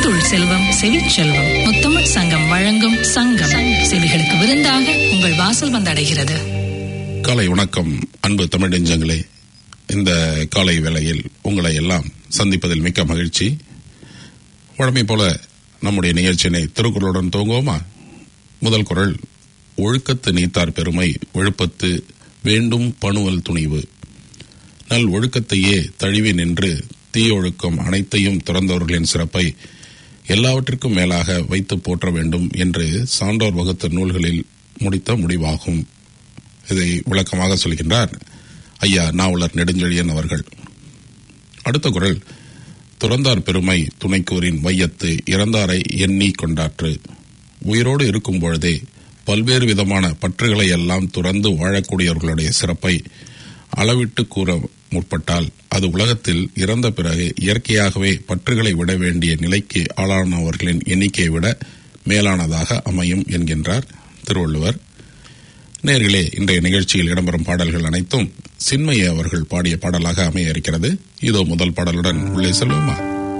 முத்துள் செல்வம் செவிச்செல்வம் முத்தமிழ் சங்கம் வழங்கும் சங்கம் செவிகளுக்கு விருந்தாக உங்கள் வாசல் வந்தடைகிறது காலை வணக்கம் அன்பு தமிழ் நெஞ்சங்களே இந்த காலை வேளையில் உங்களை எல்லாம் சந்திப்பதில் மிக்க மகிழ்ச்சி வழமை போல நம்முடைய நிகழ்ச்சியினை திருக்குறளுடன் துவங்குவோமா முதல் குரல் ஒழுக்கத்து நீத்தார் பெருமை ஒழுப்பத்து வேண்டும் பணுவல் துணிவு நல் ஒழுக்கத்தையே தழுவி நின்று தீயொழுக்கம் அனைத்தையும் துறந்தவர்களின் சிறப்பை எல்லாவற்றிற்கும் மேலாக வைத்து போற்ற வேண்டும் என்று சான்றோர் வகுத்த நூல்களில் முடித்த முடிவாகும் இதை விளக்கமாக சொல்கின்றார் ஐயா நாவலர் நெடுஞ்செழியன் அவர்கள் அடுத்த குரல் துறந்தார் பெருமை துணைக்கூறின் வையத்து இறந்தாரை எண்ணி கொண்டாற்று உயிரோடு இருக்கும் பொழுதே பல்வேறு விதமான பற்றுகளை எல்லாம் துறந்து வாழக்கூடியவர்களுடைய சிறப்பை அளவிட்டு கூற முற்பட்டால் அது உலகத்தில் இறந்த பிறகு இயற்கையாகவே பற்றுகளை விட வேண்டிய நிலைக்கு ஆளானவர்களின் எண்ணிக்கையை விட மேலானதாக அமையும் என்கின்றார் திருவள்ளுவர் நேர்களே இன்றைய நிகழ்ச்சியில் இடம்பெறும் பாடல்கள் அனைத்தும் சின்மய அவர்கள் பாடிய பாடலாக அமைய இருக்கிறது இதோ முதல் பாடலுடன் உள்ளே செல்வோமா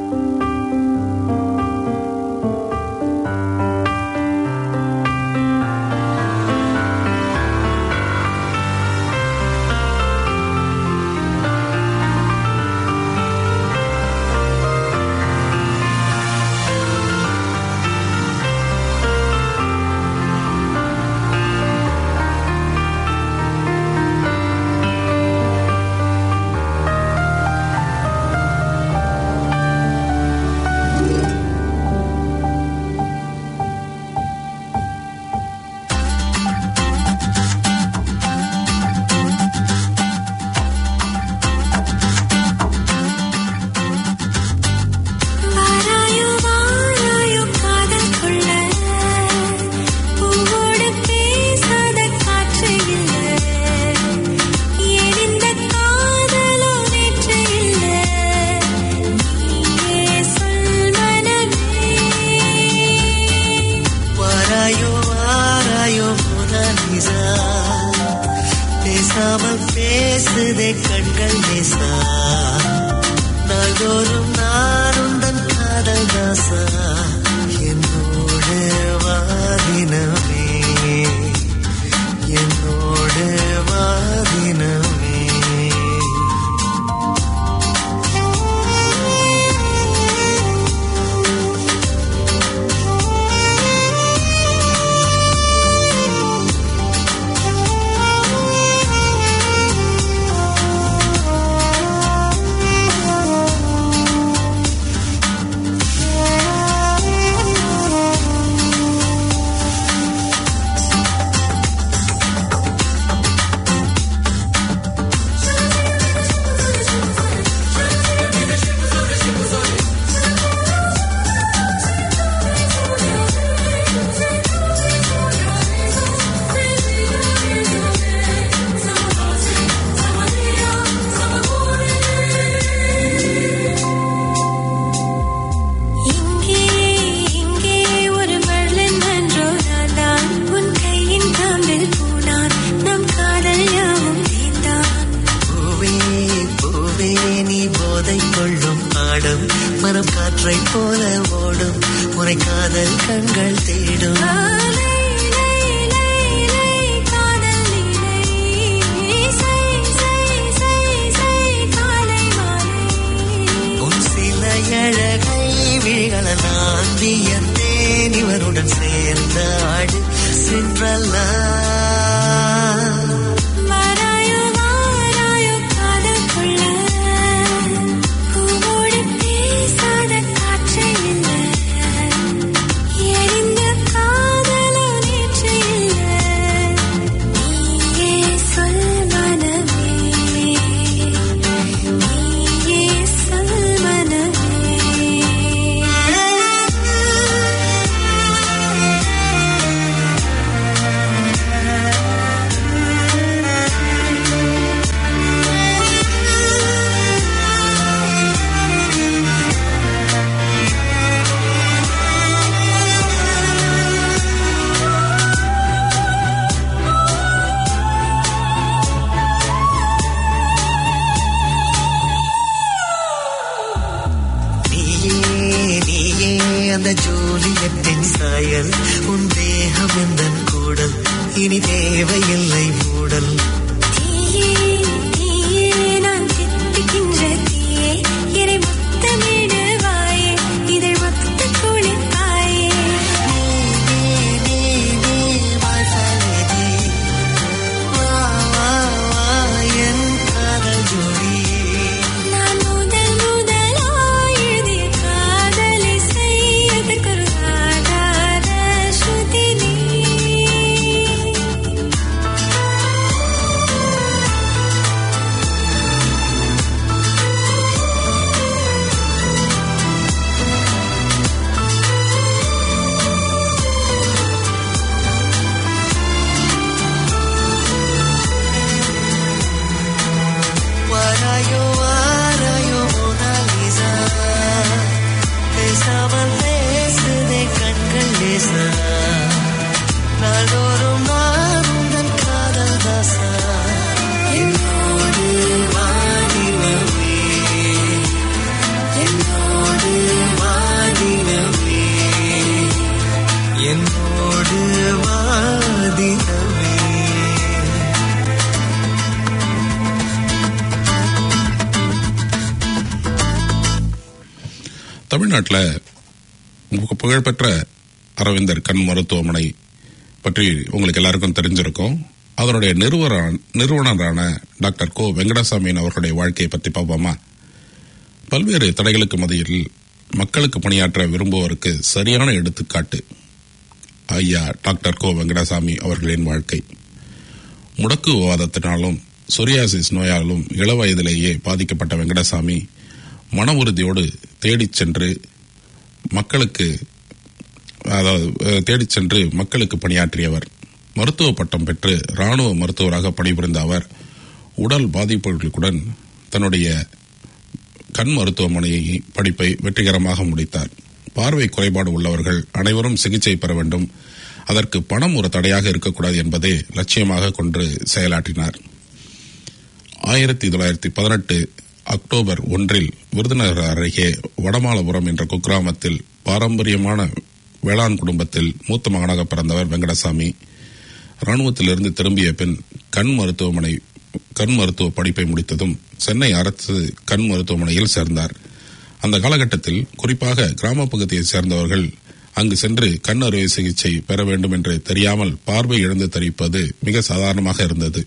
வாராயோ வாராயோ காதல் கொள்ள பூவோடு பேசாத காற்று இல்லை எரிந்த காதலோ நேற்று இல்லை நீயே சொல் மனமே வாராயோ வாராயோ மோனாலிசா பேசாமல் பேசுதே கண்கள் நேசா நாள்தோறும் நான் உந்தன் காதல் தாசா என்னோடு வாதினமே என்னோடு வாதினமே இங்கே இங்கே ஒரு மழலை நன்றோ நான் உன் கையின் காம்பில் பூனான் நம் காதல் யாவும் தீர்ந்தான் பூவே பூவே நீ போதை கொள்ளும் ஆடும் மனம் காற்றை போல ஓடும் முறை காதல் கண்கள் தேடும் லை லை லை லை காதல் நீலை சை சை சை சை காலை மாலை உன் சில அழகை விழிகள நான் வியந்தேன் இவருடன் சேர்ந்த ஆடு சென்றல்லா வாராயோ வாராயோ காதல் கொள்ள பூவோடு பேசாத காற்று இல்லை எரிந்த காதலோ நேற்று இல்லை நீயே சொல் மனமே நீயே சொல் மனமே தமிழ்நாட்டில் புகழ்பெற்ற அரவிந்தர் கண் மருத்துவமனை பற்றி உங்களுக்கு எல்லாருக்கும் தெரிஞ்சிருக்கும் அதனுடைய நிறுவன நிறுவனரான டாக்டர் கோ வெங்கடசாமியின் அவர்களுடைய வாழ்க்கையை பற்றி பார்ப்போமா பல்வேறு தடைகளுக்கு மத்தியில் மக்களுக்கு பணியாற்ற விரும்புவோருக்கு சரியான எடுத்துக்காட்டு ஐயா டாக்டர் கோ வெங்கடசாமி அவர்களின் வாழ்க்கை முடக்குவாதத்தினாலும் சொரியாசிஸ் நோயாலும் இளவயதிலேயே பாதிக்கப்பட்ட வெங்கடசாமி மன உறுதியோடு தேடிச் சென்று மக்களுக்கு அதாவது அஹ், தேடிச் சென்று மக்களுக்கு பணியாற்றியவர் மருத்துவ பட்டம் பெற்று ராணுவ மருத்துவராக பணிபுரிந்த அவர் உடல் பாதிப்புகளுடன் தன்னுடைய கண் மருத்துவமனை படிப்பை வெற்றிகரமாக முடித்தார் பார்வை குறைபாடு உள்ளவர்கள் அனைவரும் சிகிச்சை பெற வேண்டும் அதற்கு பணம் ஒரு தடையாக இருக்கக்கூடாது என்பதை லட்சியமாக கொண்டு செயலாற்றினார் ஆயிரத்தி தொள்ளாயிரத்தி பதினெட்டு அக்டோபர் ஒன்றில் விருதுநகர் அருகே வடமாலபுரம் என்ற குக்கிராமத்தில் பாரம்பரியமான வேளாண் குடும்பத்தில் மூத்த மகனாக பிறந்தவர் வெங்கடசாமி ராணுவத்திலிருந்து திரும்பிய பின் கண் மருத்துவமனை கண் மருத்துவ படிப்பை முடித்ததும் சென்னை அரசு கண் மருத்துவமனையில் சேர்ந்தார் அந்த காலகட்டத்தில் குறிப்பாக கிராம பகுதியைச் சேர்ந்தவர்கள் அங்கு சென்று கண் அறுவை சிகிச்சை பெற வேண்டும் என்று தெரியாமல் பார்வை இழந்து தரிப்பது மிக சாதாரணமாக இருந்தது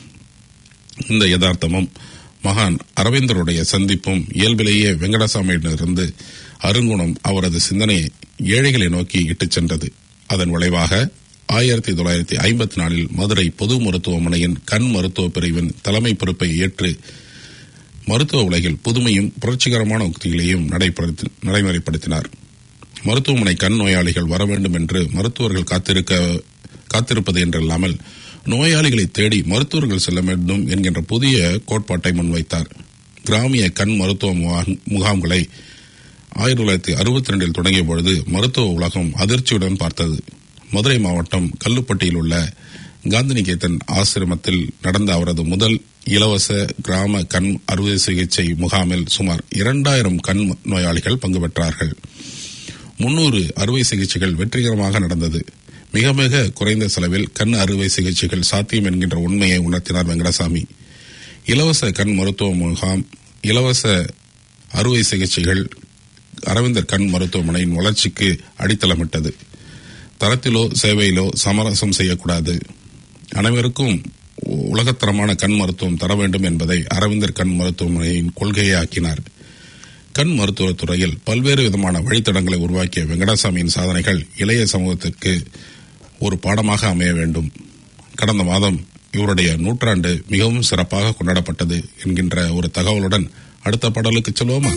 இந்த யதார்த்தமும் மகான் அரவிந்தருடைய சந்திப்பும் இயல்பிலேயே வெங்கடசாமியிடமிருந்து அருங்குணம் அவரது சிந்தனையை ஏழைகளை நோக்கி இட்டுச் சென்றது அதன் விளைவாக ஆயிரத்தி தொள்ளாயிரத்தி ஐம்பத்தி நாலில் மதுரை பொது மருத்துவமனையின் கண் மருத்துவ பிரிவின் தலைமை பொறுப்பை ஏற்று மருத்துவ உலகில் புதுமையும் புரட்சிகரமான உக்திகளையும் நடைபெறுத்தி- நடைமுறைப்படுத்தினார் மருத்துவமனை கண் நோயாளிகள் வர வேண்டும் என்று மருத்துவர்கள் காத்திருக்க காத்திருப்பது என்றில்லாமல் நோயாளிகளை தேடி மருத்துவர்கள் செல்ல வேண்டும் என்கின்ற புதிய கோட்பாட்டை முன்வைத்தார் கிராமிய கண் மருத்துவ முகாம்- முகாம்களை ஆயிரத்தி தொள்ளாயிரத்தி அறுபத்தி ரெண்டில் தொடங்கிய பொழுது மருத்துவ உலகம் அதிர்ச்சியுடன் பார்த்தது மதுரை மாவட்டம் கல்லுப்பட்டியில் உள்ள காந்திநிகேதன் ஆசிரமத்தில் நடந்த அவரது முதல் இலவச கிராம கண் அறுவை சிகிச்சை முகாமில் சுமார் இரண்டாயிரம் கண் நோயாளிகள் பங்கு பெற்றார்கள் முன்னூறு அறுவை சிகிச்சைகள் வெற்றிகரமாக நடந்தது மிக மிக குறைந்த செலவில் கண் அறுவை சிகிச்சைகள் சாத்தியம் என்கின்ற உண்மையை உணர்த்தினார் வெங்கடசாமி இலவச கண் மருத்துவ முகாம் இலவச அறுவை சிகிச்சைகள் அரவிந்தர் கண் மருத்துவமனையின் வளர்ச்சிக்கு அடித்தளமிட்டது தரத்திலோ சேவையிலோ சமரசம் செய்யக்கூடாது அனைவருக்கும் உலகத்தரமான கண் மருத்துவம் தர வேண்டும் என்பதை அரவிந்தர் கண் மருத்துவமனையின் கொள்கையை ஆக்கினார் கண் மருத்துவத் துறையில் பல்வேறு விதமான வழித்தடங்களை உருவாக்கிய வெங்கடசாமியின் சாதனைகள் இளைய சமூகத்திற்கு ஒரு பாடமாக அமைய வேண்டும் கடந்த மாதம் இவருடைய நூற்றாண்டு மிகவும் சிறப்பாக கொண்டாடப்பட்டது என்கின்ற ஒரு தகவலுடன் அடுத்த பாடலுக்கு செல்வோமா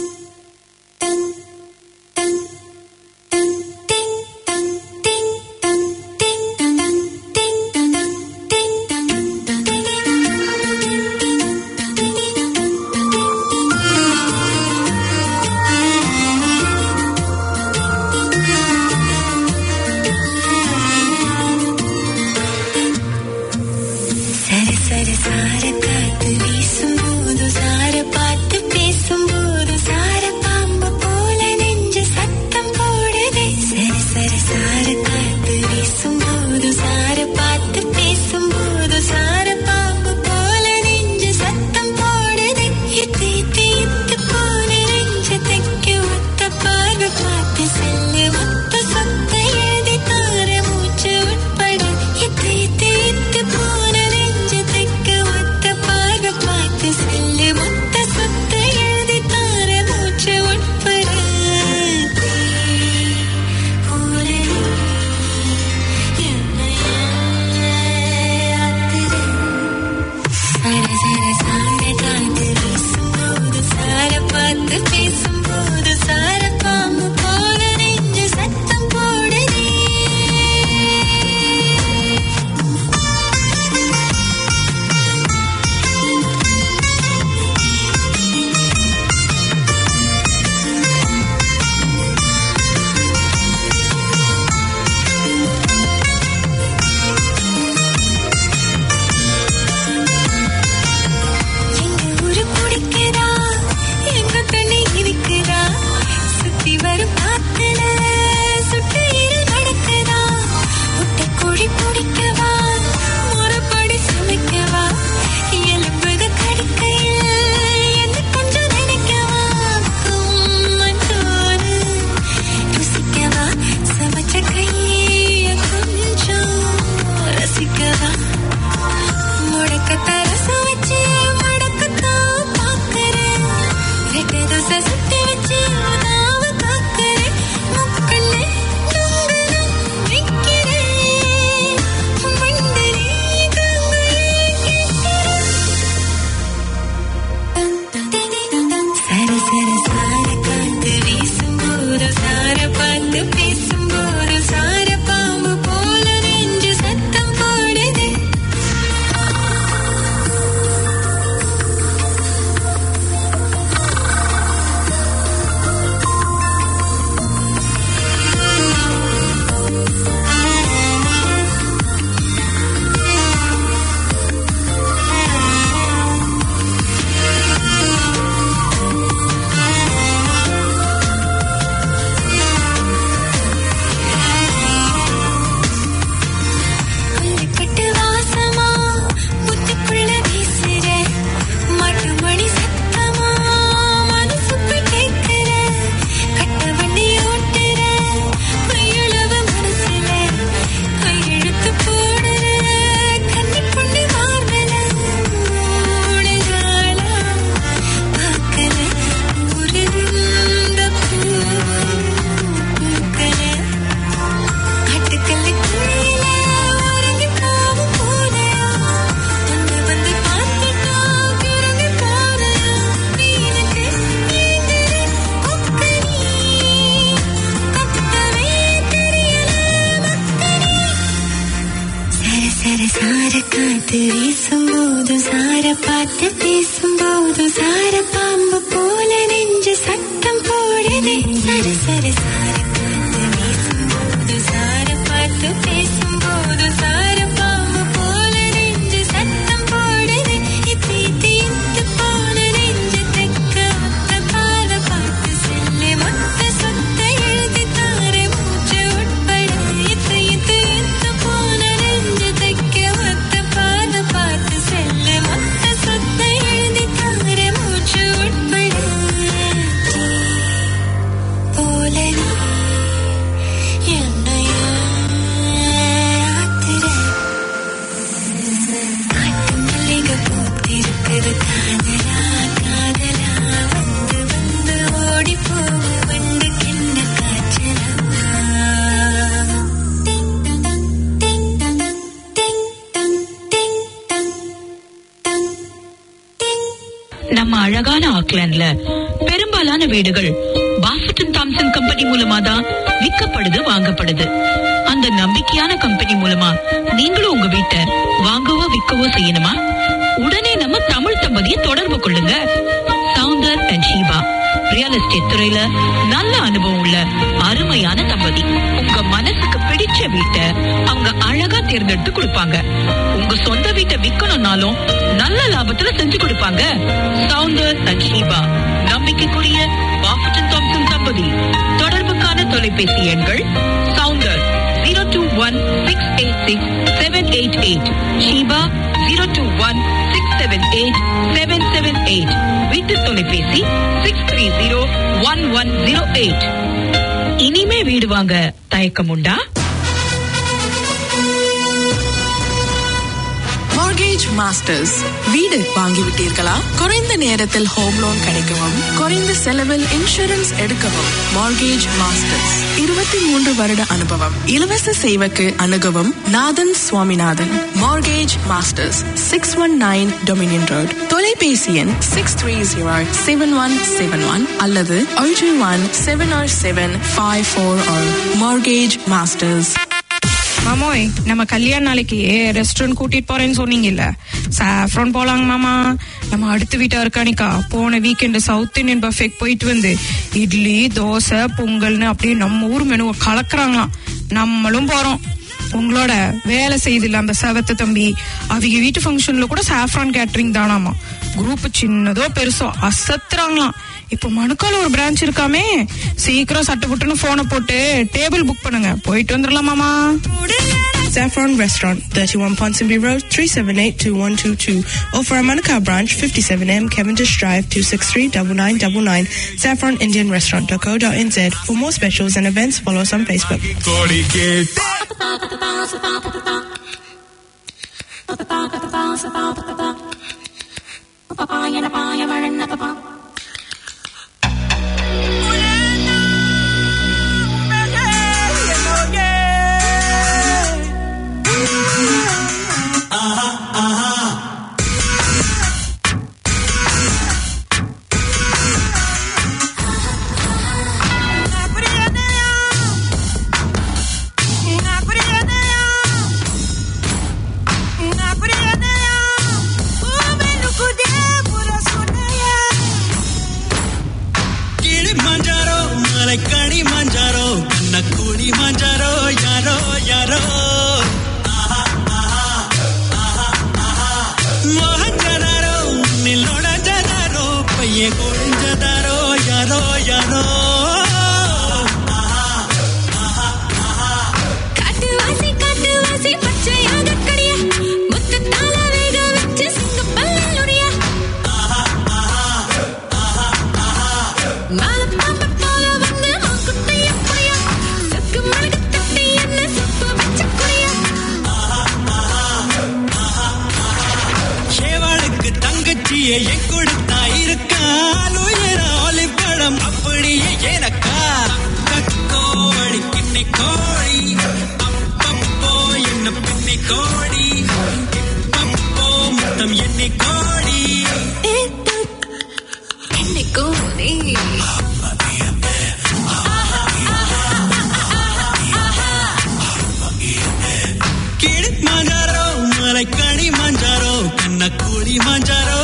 சரி சரி சார காத்து வீசும்போது சார பார்த்து பேசும்போது சார பாம்பு போல நெஞ்சு சத்தம் போடுதே சரி சரி சார காத்து வீசும்போது சார பார்த்து பேசும்போது சார பாம்பு போல நெஞ்சு சத்தம் போடுதே இத்து இத்து இத்து போன நெஞ்சு தைக்க ஒத்த பார்வை பார்த்து செல்லு மொத்த சொத்தை எழுதி தார மூச்சு உட்பட இத்து இத்து இத்து போன நெஞ்சு தைக்க ஒத்த பார்வை பார்த்து செல்லு மொத்த சொத்தை எழுதி தார மூச்சு உட்பட போல என்னை ஆத்துதே சர சர சார காத்து வீசும்போது சார பார்த்து பேசும்போது சார பாம்பு போல நெஞ்சு சத்தம் போடுதே எங்க ஊரு பிடிக்குதா எங்க கண்ணு இருக்குதா சுத்தி வரும் பார்த்து பேசும்போது சார பாம்பு போல நெஞ்சு சத்தம் போடுதே சர சர சார காத்து வீசும்போது சார பார்த்து பேசும்போது சார பாம்பு போல நெஞ்சு சத்தம் போடுதே இத்தி தீத்து போன நெஞ்சு தெக்க ஒத்த பாத பார்த்து செல்ல மொத்த சொத்த எழுதி தார மூச்சு உட்பட இத்து இத்து இத்து போன நெஞ்சு தெக்க ஒத்த பாத பார்த்து செல்ல மொத்த சொத்த எழுதி தார மூச்சு உட்பட போல என்னைய ஆத்திர காட்டு மல்லிகை பூத்திருக்குது காதலா காதலா வந்து வந்து ஓடி போகும் வண்டுக்கு என்ன காய்ச்சலா டிங் டங் டிங் டங் டிங் டங் டிங் டங் டங் டிங் நம்ம அழகான ஆக்லாண்ட்ல பெரும்பாலான வீடுகள் பாஃபட்டன் தாம்சன் கம்பெனி மூலமா தான் விற்கப்படுது வாங்கப்படுது அந்த நம்பிக்கையான கம்பெனி மூலமா நீங்களும் உங்க வீட்டை வாங்கவோ விற்கவோ செய்யணுமா உடனே நம்ம தமிழ் தம்பதியை தொடர்பு கொள்ளுங்க Soundar and Sheeba real estate துறையில நல்ல அனுபவம் உள்ள அருமையான தம்பதி உங்க மனசுக்கு பிடிச்ச வீட்டை அவங்க அழகா தேர்ந்தெடுத்து கொடுப்பாங்க உங்க சொந்த வீட்டை விக்கணும்னாலும் நல்ல லாபத்துல செஞ்சு கொடுப்பாங்க சவுந்தர் அண்ட் ஷீபா நம்பிக்கைக்குரிய பாஃபட்டன் தாம்சன் தம்பதி தொடர்புக்கான தொலைபேசி எண்கள் Soundar zero two one six eight six seven eight eight Sheeba zero two one six seven eight seven seven eight வீட்டு தொலைபேசி six three zero one one zero eight இனிமே வீடு வாங்க தயக்கம் உண்டா மார்கேஜ் மாஸ்டர்ஸ் வீடு வாங்கிவிட்டீர்களா குறைந்த நேரத்தில் ஹோம் லோன் கிடைக்கவும் குறைந்த செலவில் இன்சூரன்ஸ் எடுக்கவும் மார்கேஜ் மாஸ்டர்ஸ் இருபத்தி மூன்று வருட அனுபவம் இலவச சேவைக்கு அணுகவும் Nathan Swaminathan mortgage masters six one nine Dominion road தொலைபேசி எண் six three zero seven one seven one அல்லது ஒன்று one seven or seven five four or mortgage masters மாமோய் நம்ம கல்யாண நாளைக்கு ரெஸ்டாரண்ட் கூட்டிட்டு போறேன்னு சொன்னீங்கல்ல சாஃப்ரான் போலாங்க மாமா நம்ம அடுத்த வீட்டா இருக்கானிக்கா போன வீக்கெண்டு சவுத் இந்தியன் பஃபேக் போயிட்டு வந்து இட்லி தோசை பொங்கல்னு அப்படியே நம்ம ஊர் மெனுவை கலக்குறாங்களாம் நம்மளும் போறோம் உங்களோட வேலை செய்தில்ல அந்த செவத்து தம்பி அவங்க வீட்டு ஃபங்க்ஷன்ல கூட சாஃப்ரான் கேட்டரிங் தானாமா குரூப் சின்னதோ பெருசோ அசத்துறாங்களாம் இப்போ மணுக்கால ஒரு பிரான்ச் இருக்காமே சீக்கிரம் சட்டு புட்டுன்னு போனை போட்டு டேபிள் புக் பண்ணுங்க போயிட்டு வந்துடலாம் மாமா Saffron Restaurant, 31 Ponsonby Road, 378-2122. Or for our Manukau branch, 57M Cavendish Drive, 263-9999. Saffron Indian Restaurant.co.nz. For more specials and events, follow us on Facebook. Kilimanjaro மலைக்கணி மஞ்சாரோ கண்ணக்கூடி மஞ்சாரோ யாரோ யாரோ மோகஞ்சதாரோ நில்லோட ஜதாரோ பைய கொழிஞ்சதாரோ யாரோ யாரோ காட்டுவாசி காட்டுவாசி பச்சையாக கடிய முத்தத்தால வேக வச்சு சிங்கப்பல்லில் உடைய மாலப்பாம்பு போல வந்து மாக்குட்டைய புரிய சொக்கு மழகு தட்டி என்ன சொப்பு வச்ச குடிய சேவாளுக்கு தங்கச்சியை என் கொடுத்தா இருக்கால் உயர ஆலிவ் பழம் அப்படியே எனக்கா கக்கோவழி கிண்ணி கோழி அப்பப்போ என்ன பின்னி கோடி இப்பப்போ முத்தம் எண்ணி கோடி என்னைக்கோ நீ கிளி மஞ்சாரோ மலைக்கணி மஞ்சாரோ கண்ணக்கூழி மஞ்சாரோ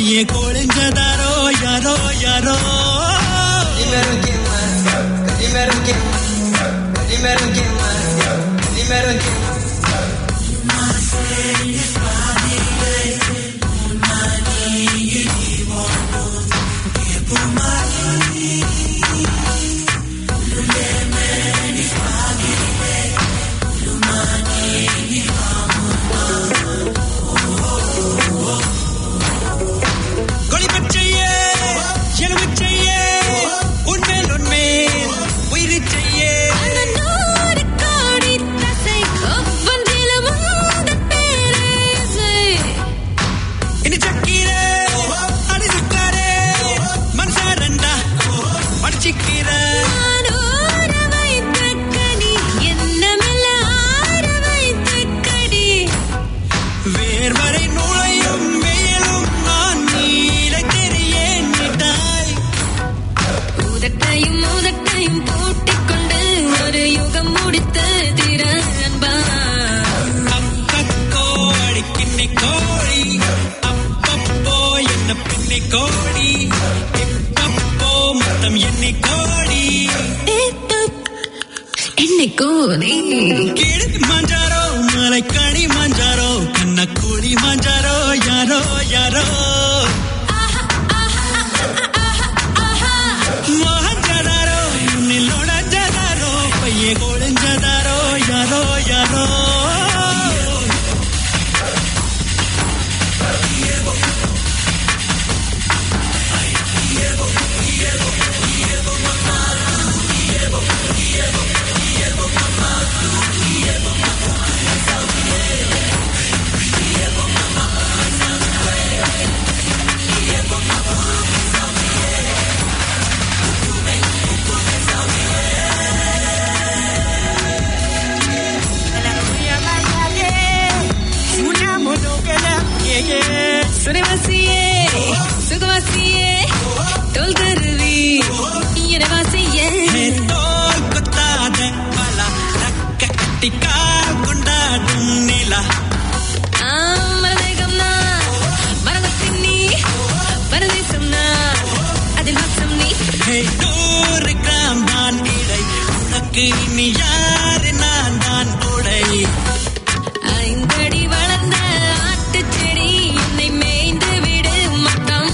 பைய கொழிஞ்சதாரோ யாரோ யாரோ கொலிபச்சையே எலுமிச்சையே உன்மேல் உன்மேல் உயிர் செய்யே நூறு கோடி தசை ஒவ்வொன்றிலும் உந்தன் பேரேசை. இனி சக்கீரே அடி சுக்காரே மனசாரண்டா மடிச்சிக்கிற நான் ஊற வைத்த கனி, எண்ணமெல்லாம் ஆற வைத்த கடி. வேர்வரை நுழையும் வெயிலும் நான் நீலை தெரியேன் நீட்டாய் உதட்டையும் உதட்டையும் பூட்டிக் கொண்டு ஒரு யுகம் முடித்த திற அன்பா அக்கோ அடிக்கிண்ணி கோழி அப்பப்போ என்ன பின்னி கோடி இப்பப்போ மொத்தம் எண்ணி கோடி என்னைக்கோ நீ கீழ் மாஞ்சாரோ மலைக்கணி மாஞ்சாரோ கண்ணக்கூடி மாஞ்சாரோ யாரோ யாரோ மோகஞ்சதாரோ நில்லோடஞ்சதாரோ பைய கோழிஞ்சதாரோ யாரோ யாரோ சுரவாசியே சுகவாசியே தோல் கருவி இனவாசியே தோல் குத்தாத பல ரக்க கட்டிக்கால் கொண்டாடும் நிலா மரதேகம் நான் மரகத்தின் நீ பரதேசம் நான் அதில் வாசம் நீ ஹே, நூறு கிராம் தான் இடை உனக்கு இனி யாரு நான் தான் உடை ஐந்தடி வளர்ந்த ஆட்டுச் செடி என்னை மேய்ந்து விடு மொத்தம்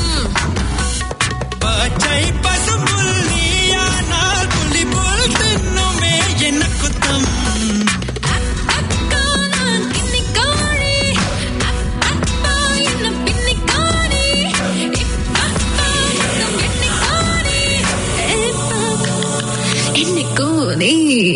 பச்சை பசும்புல் நீயானால் புலி போல் தின்னுமே என்ன குத்தம் அக்கா நான் கிண்ணி கோழி அப்பா என்ன பின்னி கோழி இப்பப்பா இன்னும் எண்ணி கோழி என்னைக்கோ நீ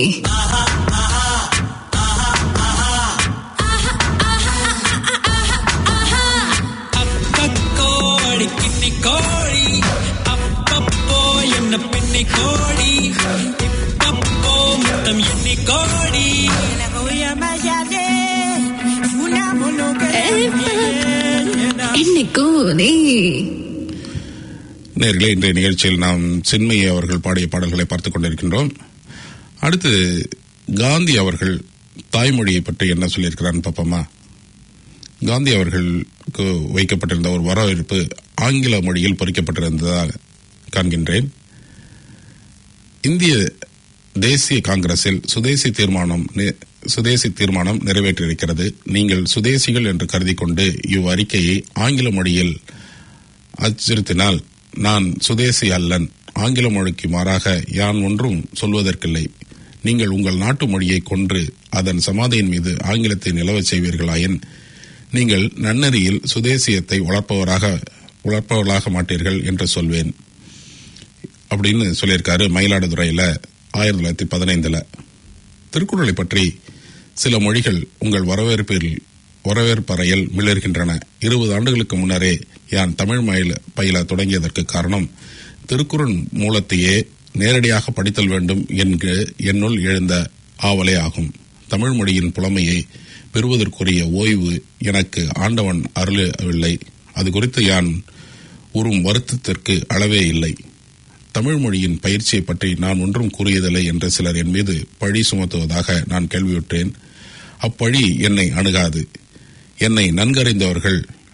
அப்பக்கோ அடிக்கிண்ணி கோழி அப்பப்போ என்ன பின்னி கோழி இப்பப்போ மொத்தம் எண்ணி கோடி என்னைக்கோ நீ நேர்களே இன்றைய நிகழ்ச்சியில் நாம் சின்மயி அவர்கள் பாடிய பாடல்களை பார்த்துக் கொண்டிருக்கின்றோம் அடுத்து காந்தி அவர்கள் தாய்மொழியை பற்றி என்ன சொல்லியிருக்கிறான்னு பாப்போமா காந்தி அவர்களுக்கு வைக்கப்பட்டிருந்த ஒரு வரவேற்பு ஆங்கில மொழியில் பொறிக்கப்பட்டிருந்ததாக காண்கின்றேன் இந்திய தேசிய காங்கிரஸில் சுதேசி தீர்மானம் நி- சுதேசி தீர்மானம் நிறைவேற்றியிருக்கிறது நீங்கள் சுதேசிகள் என்று கருதி கொண்டு இவ்வறிக்கையை ஆங்கில மொழியில் அச்சுறுத்தினால் நான் சுதேசி அல்லன் ஆங்கில மொழிக்கு மாறாக யான் ஒன்றும் சொல்வதற்கில்லை நீங்கள் உங்கள் நாட்டு மொழியை கொன்று அதன் சமாதியின் மீது ஆங்கிலத்தை நிலவச் செய்வீர்களாயின் நீங்கள் நன்னெறியில் சுதேசியத்தை வளர்ப்பவராக வளர்ப்பவர்களாக மாட்டீர்கள் என்று சொல்வேன் அப்படின்னு சொல்லியிருக்காரு மயிலாடுதுறையில ஆயிரத்தி தொள்ளாயிரத்தி பதினைந்துல திருக்குறளை பற்றி சில மொழிகள் உங்கள் வரவேற்பில் வரவேற்பறையில் மிளர்கின்றன இருபது ஆண்டுகளுக்கு முன்னரே யான் தமிழ் மயில பயில தொடங்கியதற்கு காரணம் திருக்குறள் மூலத்தையே நேரடியாக படித்தல் வேண்டும் என்கிற என்னுள் எழுந்த ஆவலே ஆகும் தமிழ் மொழியின் புலமையை பெறுவதற்குரிய ஓய்வு எனக்கு ஆண்டவன் அருளவில்லை அது குறித்து யான் உறும் வருத்தத்திற்கு அளவே இல்லை தமிழ் மொழியின் பயிற்சியை பற்றி நான் ஒன்றும் கூறியதில்லை என்று சிலர் என் மீது பழி சுமத்துவதாக நான் கேள்வியுற்றேன் அப்பழி என்னை அணுகாது என்னை நன்கறிந்தவர்கள்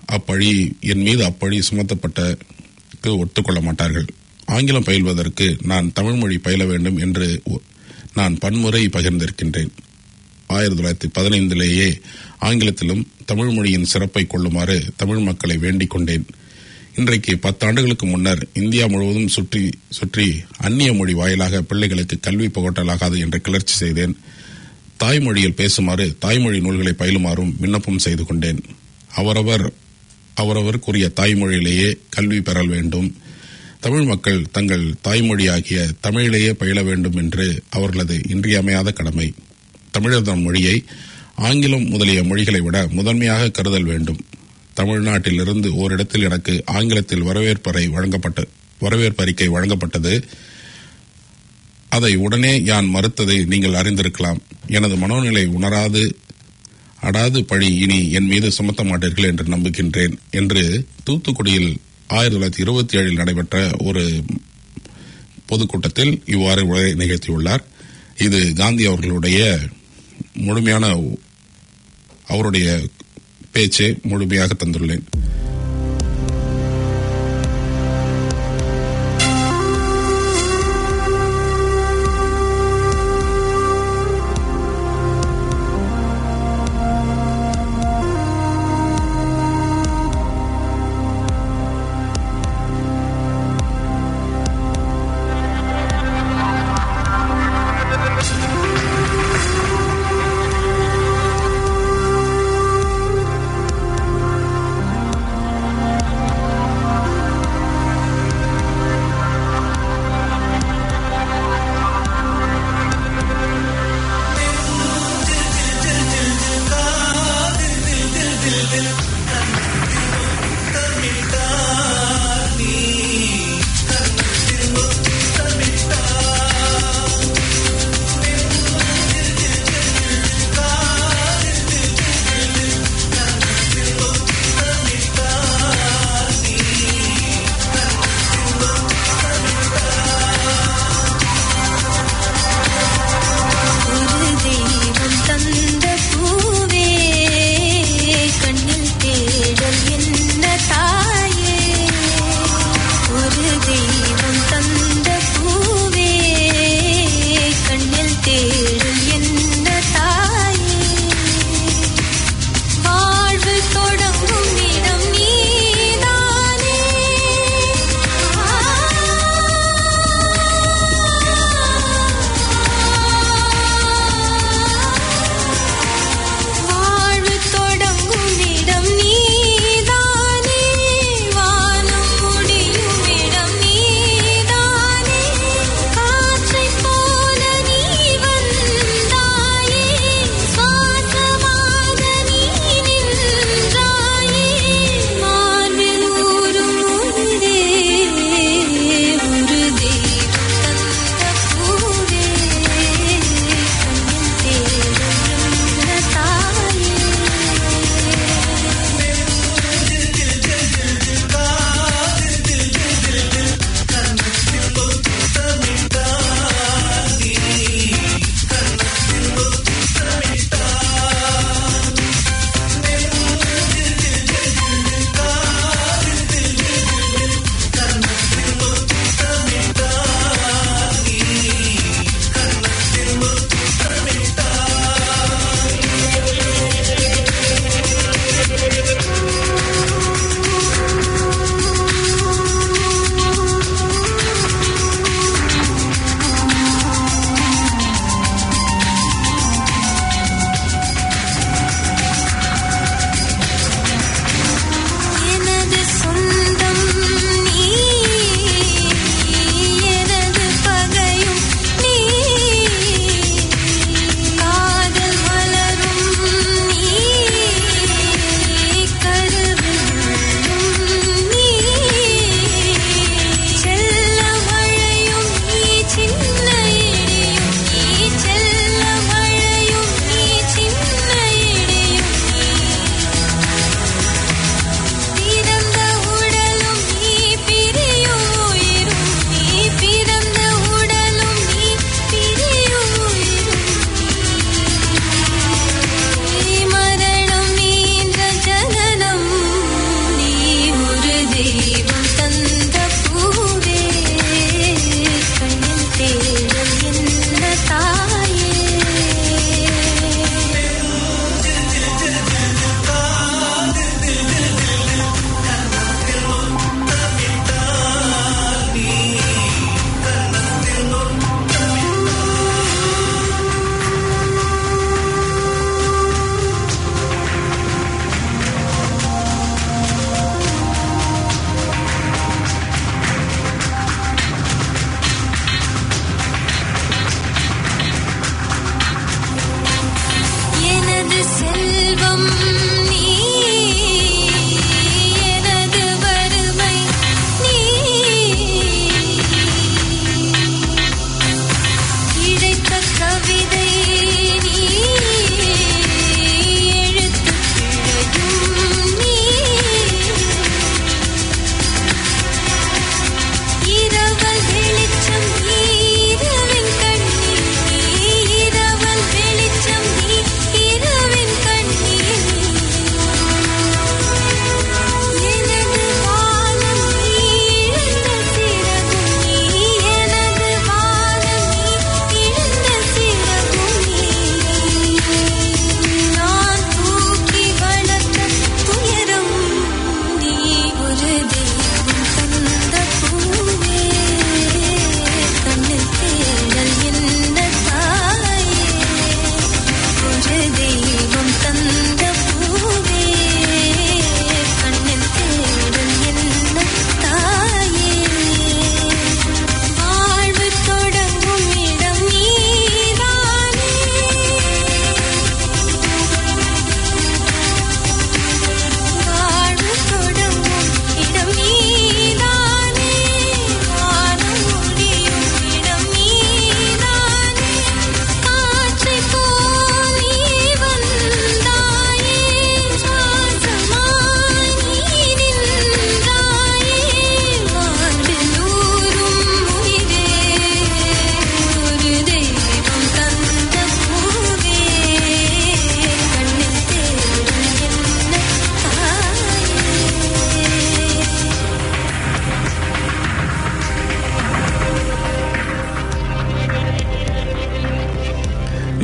அப்பழி என் மீது அப்பழி சுமத்தப்பட்டக்கு ஒத்துக்கொள்ள மாட்டார்கள் ஆங்கிலம் பயில்வதற்கு நான் தமிழ் மொழி பயில வேண்டும் என்று ஒ- நான் பன்முறை பகிர்ந்திருக்கின்றேன் ஆயிரத்தி தொள்ளாயிரத்தி பதினைந்திலேயே ஆங்கிலத்திலும் தமிழ் மொழியின் சிறப்பை கொள்ளுமாறு தமிழ் மக்களை வேண்டிக் கொண்டேன் இன்றைக்கு பத்தாண்டுகளுக்கு முன்னர் இந்தியா முழுவதும் சுற்றி சுற்றி அந்நிய மொழி வாயிலாக பிள்ளைகளுக்கு கல்வி புகட்டலாகாது என்று கிளர்ச்சி செய்தேன் தாய்மொழியில் பேசுமாறு தாய்மொழி நூல்களை பயிலுமாறும் விண்ணப்பம் செய்து கொண்டேன் அவரவர் அவரவருக்குரிய தாய்மொழியிலேயே கல்வி பெறல் வேண்டும் தமிழ் மக்கள் தங்கள் தாய்மொழியாகிய தமிழிலேயே பயில வேண்டும் என்று அவர்களது இன்றியமையாத கடமை தமிழர் மொழியை ஆங்கிலம் முதலிய மொழிகளை விட முதன்மையாக கருதல் வேண்டும் தமிழ்நாட்டிலிருந்து ஓரிடத்தில் எனக்கு ஆங்கிலத்தில் வரவேற்பறை வழங்கப்பட்ட வரவேற்பறிக்கை வழங்கப்பட்டது அதை உடனே யான் மறுத்ததை நீங்கள் அறிந்திருக்கலாம் எனது மனோநிலை உணராது அடாது பழி இனி என் மீது சுமத்த மாட்டீர்கள் என்று நம்புகின்றேன் என்று தூத்துக்குடியில் ஆயிரத்தி தொள்ளாயிரத்தி இருபத்தி ஏழில் நடைபெற்ற ஒரு பொதுக்கூட்டத்தில் இவ்வாறு உரை நிகழ்த்தியுள்ளார் இது காந்தி அவர்களுடைய முழுமையான அவருடைய பேச்சை முழுமையாக தந்துள்ளேன்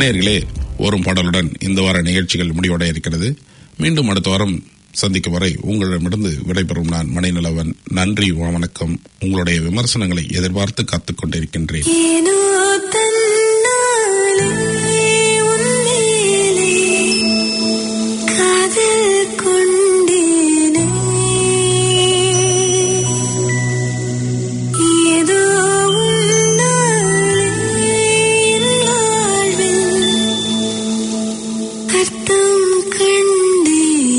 நேர்களே ஒரு பாடலுடன் இந்த வார நிகழ்ச்சிகள் முடிவடைய இருக்கிறது மீண்டும் அடுத்த வாரம் சந்திக்கும் வரை உங்களிடமிருந்து விடைபெறும் நான் மணிநிலவன் நன்றி வணக்கம் உங்களுடைய விமர்சனங்களை எதிர்பார்த்து காத்துக் கொண்டிருக்கின்றேன் ஏனோ தன்னாலே உன்மேலே காதல் கொண்டேனே ஏதோ உன்னாலே என் வாழ்வில் அர்த்தம் கண்டேனே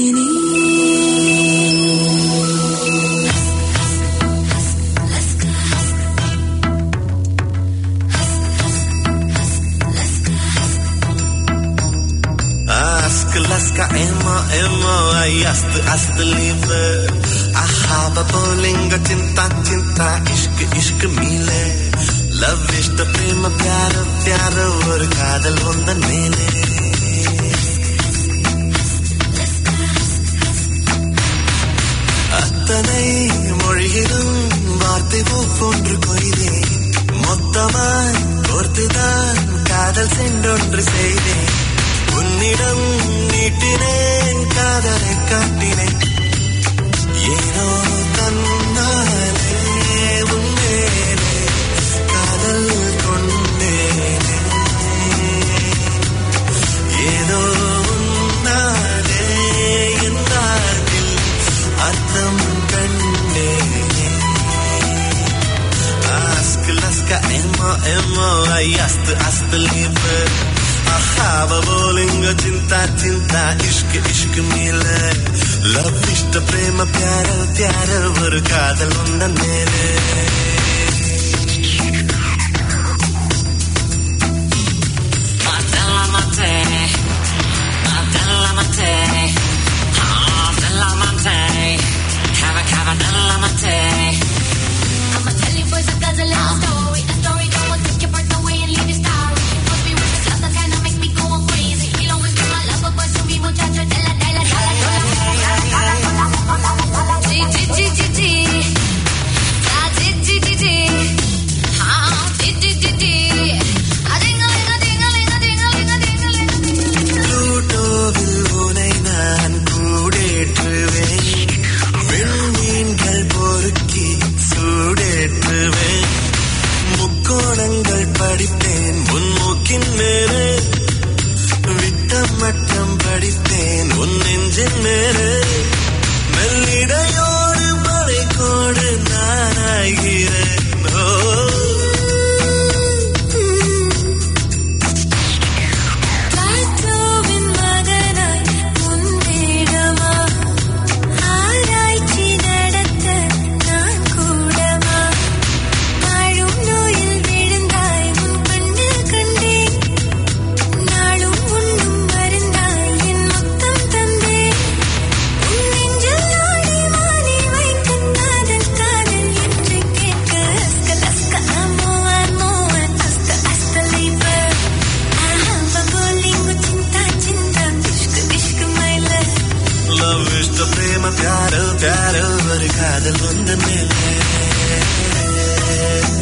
Ask Alaska Emma Emma Ayast Ast Liebe Ahaba Bolinga Cinta Cinta Ishq Ishq Mile Love இஷ்ட பிரேம பியார பியார ஒரு காதல் வந்தன் மேலே அத்தனை மொழியிலும் வார்த்தை போன்று கொய்தேன் மொத்தமாய் கோர்த்துதான் காதல் சென்றொன்று செய்தேன் உன்னிடம் நீட்டினேன் காதலை காட்டினேன் ஏனோ தன்னாலே உன்னேனே காதல் கொண்டேனே ஏதோ உன்னாலே என் வாழ்வில் அர்த்தம் கண்டேனே Ask Laska Emma Emma Ayast Ast Liebe Ahaba Bolinga Cinta Cinta Ishq Ishq Mile Love இஷ்ட பிரேம பியார பியார ஒரு காதல் உந்தன் மேலே I'ma tell you boys a dozen little story. A story that will take your breath away and leave you starry. Must be with this love that kinda make me go crazy. He'll always be my lover, but to me, muchacho, de la, de la, de la, G, G, G, G, G. Ah, G, G, G, G. Ah, G, G, G, G. Ah, ding-a-ling, ah, ding-a-ling, ah, ding-a-ling, ah, ding-a-ling, ah, ding-a-ling. ப்ளூட்டோவில் உனை நான் கூடேற்றுவேன் விண்மீன்கள் பொறுக்கி சூடேற்றுவேன் முக்கோணங்கள் படிப்பேன் முன்மூக்கின் மேலே விட்டம் மட்டம் படிப்பேன் உன் நெஞ்சின் மேலே மெல்லிடையோடு மலைக்கோடு நானாகிறேன் ஓ காற்றோவின் மகனாய் உன் வேடமா ஆராய்ச்சி நடத்த நான் கூடமா வாழும் நோயில் விழுந்தாய் உன் கண்ணில் கண்டேன் நாளும் உண்ணும் மருந்தாய் என் மொத்தம் தந்தேன் உன் நெஞ்சில் ஆடி மாறி வைத்த காதல் காதல் என்று கேட்க அஸ்க லஸ்க அமோ அமோ அஸ்த அஸ்த லைவர் ஆஹா பபோலிங்கு சிந்தா சிந்தா இஷ்கு இஷ்கு மை லவ் லவ் இஷ்ட பிரேம பியார பியார ஒரு காதல் வந்த மேலே